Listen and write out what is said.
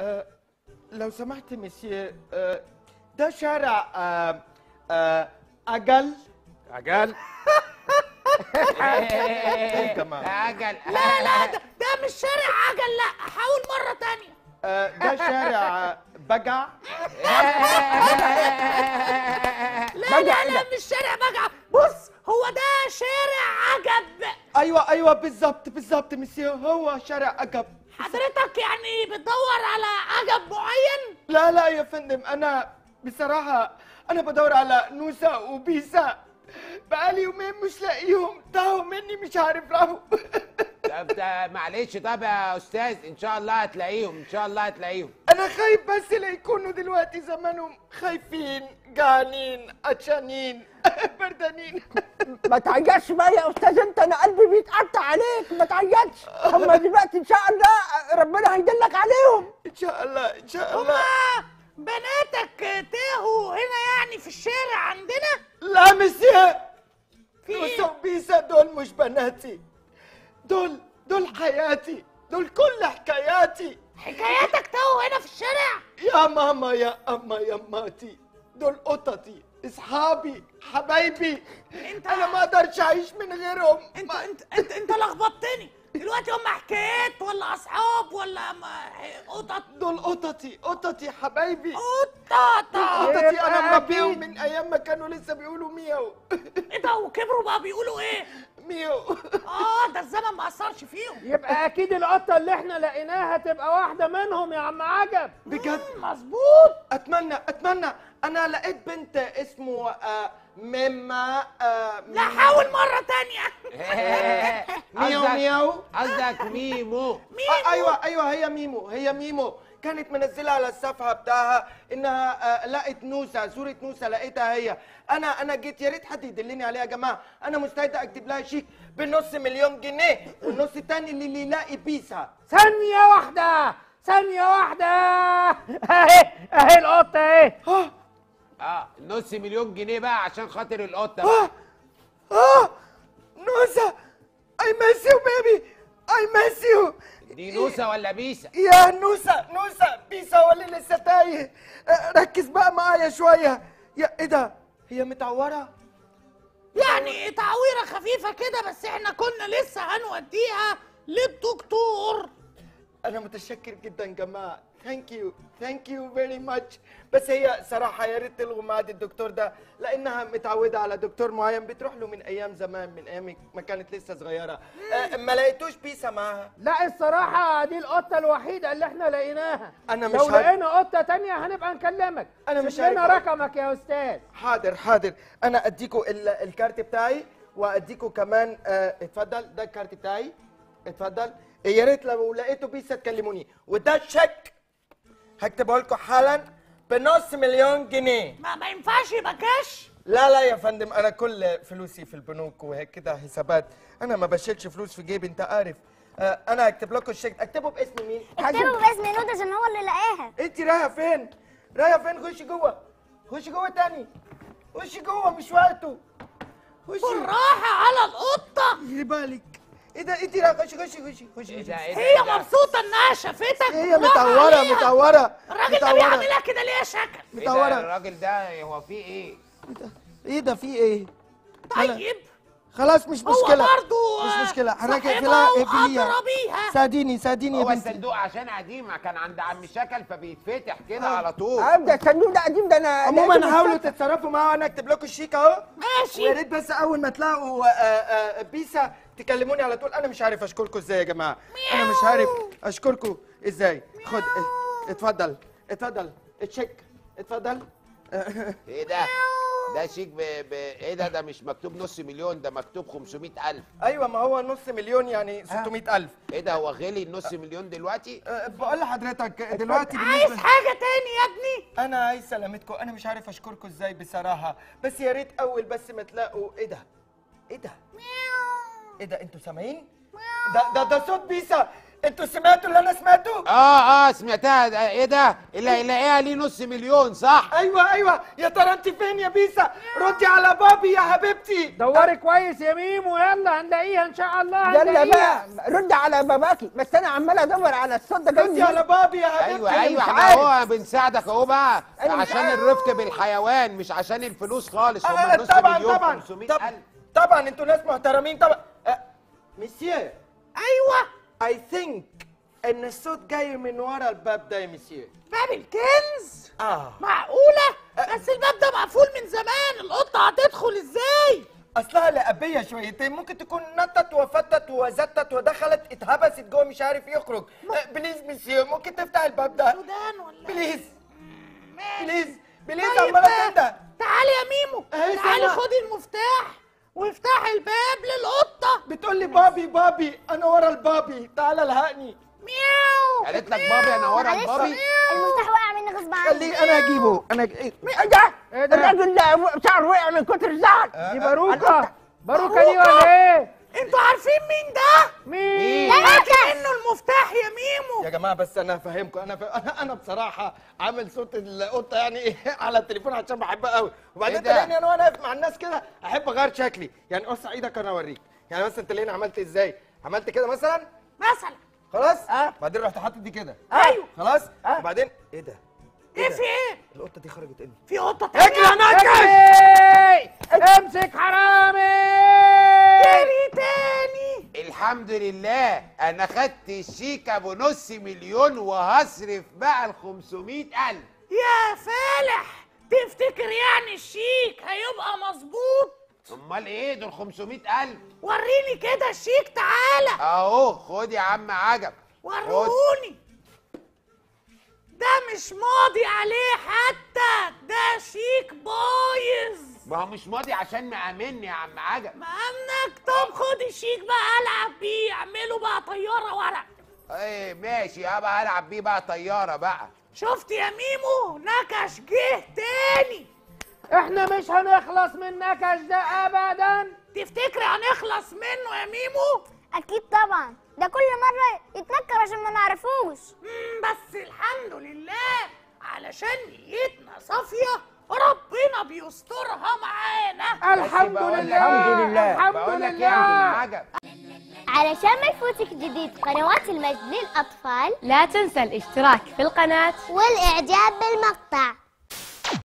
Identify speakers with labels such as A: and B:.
A: آه، لو سمحت مسيو آه، ده شارع آه، آه، أقل
B: عجل
A: إيه كمان
C: عجل
D: لا لا ده, ده مش شارع عجل لا حاول مرة تانية
A: آه، ده شارع آه، بقع
D: لا لا لا مش شارع بقى بص هو ده شارع عجب
A: أيوة أيوة بالظبط بالظبط مسيو هو شارع أقب
D: حضرتك يعني بتدور على عجب معين
A: لا لا يا فندم أنا بصراحة أنا بدور على نوسة وبيسا بقالي يومين مش لاقيهم تاهوا مني مش عارف راحوا
C: طب ده معلش طب يا استاذ ان شاء الله هتلاقيهم ان شاء الله هتلاقيهم
A: انا خايف بس لا يكونوا دلوقتي زمانهم خايفين جعانين عطشانين بردانين
E: ما تعيطش بقى يا استاذ انت انا قلبي بيتقطع عليك ما تعيطش هم دلوقتي ان شاء الله ربنا هيدلك عليهم
A: ان شاء الله ان شاء الله
D: هما بناتك تاهوا هنا يعني في الشارع عندنا
A: لا مسيو
D: في
A: نوسة
D: ايه
A: وبيسا دول مش بناتي دول دول حياتي دول كل حكاياتي
D: حكاياتك تاهوا هنا في الشارع
A: يا ماما يا اما يا ماتي دول قططي اصحابي حبايبي
D: انت
A: انا ما اقدرش اعيش من غيرهم
D: انت
A: ما-
D: انت انت, انت لخبطتني دلوقتي هم حكايات ولا اصحاب ولا ما- قطط
A: دول قططي قططي حبايبي
D: قطط
A: قططي انا
E: يبقى
A: مربيهم
E: أكيد.
A: من ايام ما كانوا لسه بيقولوا مياو
D: ايه ده وكبروا بقى بيقولوا ايه
A: مياو
D: اه ده الزمن ما اثرش فيهم
B: يبقى اكيد القطه اللي احنا لقيناها تبقى واحده منهم يا عم عجب
A: بجد
D: مظبوط
A: اتمنى اتمنى انا لقيت بنت اسمه آه ميما آه
D: لا حاول مرة تانية
A: مياو
C: قصدك-
A: مياو
C: قصدك ميمو
A: آه ايوه ايوه هي ميمو هي ميمو كانت منزله على الصفحه بتاعها انها آه لقت نوسه صوره نوسه لقيتها هي انا انا جيت يا ريت حد يدلني عليها يا جماعه انا مستعد اكتب لها شيك بنص مليون جنيه والنص التاني اللي اللي يلاقي بيسها
B: ثانيه واحده ثانيه واحده اهي اهي القطه اهي
A: اه
C: اه نص مليون جنيه بقى عشان خاطر القطه
A: اه اه نوسه اي ميس يو بيبي اي ميس يو
C: دي نوسه ولا بيسه
A: يا نوسة نوسة بيسا ولا لسه تايه آه، ركز بقى معايا شوية يا ايه ده هي متعورة
D: يعني تعويرة خفيفة كده بس احنا كنا لسه هنوديها للدكتور
A: انا متشكر جدا يا جماعة ثانك يو ثانك يو فيري ماتش بس هي صراحة يا ريت تلغوا ميعاد الدكتور ده لانها متعودة على دكتور معين بتروح له من ايام زمان من ايام ما كانت لسه صغيرة آه، ما لقيتوش بيسا معاها
B: لا الصراحة دي القطة الوحيدة اللي احنا لقيناها
A: أنا مش
B: لو
A: عارف-
B: لقينا قطة تانية هنبقى نكلمك
A: أنا
B: سيب
A: مش
B: لنا
A: عارف-
B: رقمك يا أستاذ
A: حاضر حاضر انا اديكوا ال- الكارت بتاعي واديكوا كمان آه، اتفضل ده الكارت بتاعي اتفضل يا ريت لو لقيتوا بيسا تكلموني وده شيك هكتبه لكم حالا بنص مليون جنيه
D: ما, ما ينفعش يبقى كاش
A: لا لا يا فندم انا كل فلوسي في البنوك وهيك كده حسابات انا ما بشيلش فلوس في جيبي انت عارف آه، انا هكتب لكم الشيك اكتبه باسم مين
F: اكتبوا باسم نود عشان هو اللي لقاها
A: انت رايحه فين رايحه فين خشي جوه خشي جوه تاني خشي جوه مش وقته خشي
D: بالراحة على القطة
A: خلي بالك ايه ده انت رايحه خشي خشي خشي خشي
C: ايه
A: خشي.
C: ده ايه ده
D: هي
C: إيه ده؟
D: مبسوطة انها شافتك
A: هي
D: بالراحة
A: متعوره
D: عليها.
A: متعوره
D: الراجل ده
A: متعورة.
D: بيعملها كده ليه يا شكل
C: ايه ده
A: متعورة.
C: الراجل ده هو فيه ايه
A: ايه ده في ايه
D: طيب
A: خلاص مش
D: هو
A: مشكله
D: برضو
A: مش مشكله حضرتك
D: صاحبها
A: اقفلها اقفليها
D: وأدرى بيها
A: ساعديني ساعديني يا
C: هو
A: بنتي
C: الصندوق عشان قديم كان عند عم شكل فبيتفتح كده
A: آه.
C: على طول
E: اه ده الصندوق ده قديم ده انا
A: عموما
E: لقيته
A: حاولوا
E: متفتح.
A: تتصرفوا معاه وانا اكتب لكم الشيك اهو
D: ماشي
A: ويا ريت بس اول ما تلاقوا آه، آه، بيسا تكلموني على طول انا مش عارف اشكركم ازاي يا جماعه انا مش عارف اشكركم ازاي خد اه، اتفضل اتفضل الشيك اتفضل
C: ايه ده ده شيك ب... ب... ايه ده ده مش مكتوب نص مليون ده مكتوب 500000
A: ايوه ما هو نص مليون يعني 600000
C: ايه ده هو غلي النص مليون دلوقتي
A: أه، بقول لحضرتك دلوقتي
D: عايز
A: بالنسبه
D: حاجة تاني يا ابني
A: انا عايز سلامتكم انا مش عارف اشكركم ازاي بصراحه بس يا ريت اول بس ما تلاقوا ايه ده ايه ده ايه ده انتوا سامعين ده ده ده صوت بيسا انتوا سمعتوا اللي انا سمعته
C: اه اه سمعتها ده ايه ده اللي هيلاقيها ليه نص مليون صح
A: ايوه ايوه يا ترى انت فين يا بيسا ردي على بابي يا حبيبتي
B: دوري كويس يا ميمو يلا هنلاقيها ان شاء الله
E: يلا
B: هنلاقيها
E: بقى رد على باباكي بس انا عمال ادور على الصوت ده جاي
A: ردي
E: منين.
A: على بابي يا حبيبتي
C: ايوه
A: أنا
C: ايوه
A: مش
C: احنا
A: عارف.
C: اهو بنساعدك اهو بقى
E: أنا مش
C: عشان
E: عارف.
C: الرفق بالحيوان مش عشان الفلوس خالص هم
A: آه،
C: نص
A: طبعا
C: مليون
A: طبعا
C: 500
A: طب-
C: الف
A: طبعا انتوا ناس محترمين طبعا آه، مسيو
D: ايوه
A: اي ثينك ان الصوت جاي من ورا الباب ده يا مسيو
D: باب الكنز
A: اه
D: معقولة؟ بس الباب ده مقفول من زمان القطة هتدخل ازاي؟
A: اصلها لأبية شويتين ممكن تكون نطت وفتت وزتت ودخلت اتهبست جوه مش عارف يخرج آه، بليز مسيو ممكن تفتح الباب ده
D: سودان ولا
A: بليز
D: ماشي.
A: بليز بليز
D: طيب
A: عمالة تنده
D: تعالي يا ميمو
A: أهي
D: تعالي
A: سامع.
D: خدي المفتاح وافتحي الباب للقطة
A: بتقول لي بابي بابي انا ورا البابي تعال الحقني
D: مياو
C: قالت لك بابي انا ورا
F: معلش
C: البابي
F: المفتاح وقع مني غصب عني
A: خليه انا اجيبه انا أج-
E: ايه ده؟
B: إيه ده؟
E: الراجل ده شعره وقع من كتر الزعل
B: دي باروكه باروكه دي ولا ايه
D: انتوا عارفين مين ده؟
B: مين
D: هاتي منه المفتاح يا ميمو
A: يا جماعه بس انا فاهمكم انا فا... انا انا بصراحه عامل صوت القطه يعني ايه على التليفون عشان بحبها قوي وبعدين
C: إيه ده؟
A: تلاقيني انا وانا واقف مع الناس كده احب اغير شكلي يعني قص ايدك انا اوريك يعني مثلا تلاقيني عملت ازاي عملت كده مثلا
D: مثلا
A: خلاص
E: آه.
A: بعدين رحت حاطط دي كده
D: ايوه
A: خلاص
E: آه.
A: وبعدين ايه ده
D: ايه
A: ده؟
D: في ايه؟
A: القطه دي خرجت امتى
D: في قطة
A: اجري يا
D: تانية
A: نكش
B: اجري! امسك حرامي
D: جري تاني
C: الحمد لله انا خدت الشيك ابو نص مليون وهصرف بقى ال 500 الف
D: يا فالح تفتكر يعني الشيك هيبقى مظبوط؟
C: امال ايه دول 500 الف
D: وريني كده الشيك تعالى
C: اهو خد يا عم عجب خد
D: وروني ده مش ماضي عليه حتى ده شيك بايظ
C: ما هو مش ماضي عشان مأمني يا عم عجب
D: مأمنك طب خد الشيك بقى العب بيه اعمله بقى طيارة ورق
C: ايه ماشي ابقى هلعب بيه بقى طياره بقى
D: شفت يا ميمو نكش جه تاني
B: احنا مش هنخلص من نكش ده ابدا
D: تفتكري هنخلص منه يا ميمو
F: اكيد طبعا ده كل مره يتنكر عشان ما نعرفوش
D: مم، بس الحمد لله علشان نيتنا صافية ربنا بيسترها معانا
B: الحمد
C: بقول لك-
B: لله
E: الحمد لله.
B: الحمد
C: بقول لك ايه يا عم
B: لله
C: عجب
F: علشان ما يفوتك جديد قنوات المجد للاطفال
G: لا تنسى الاشتراك في القناة
F: والاعجاب بالمقطع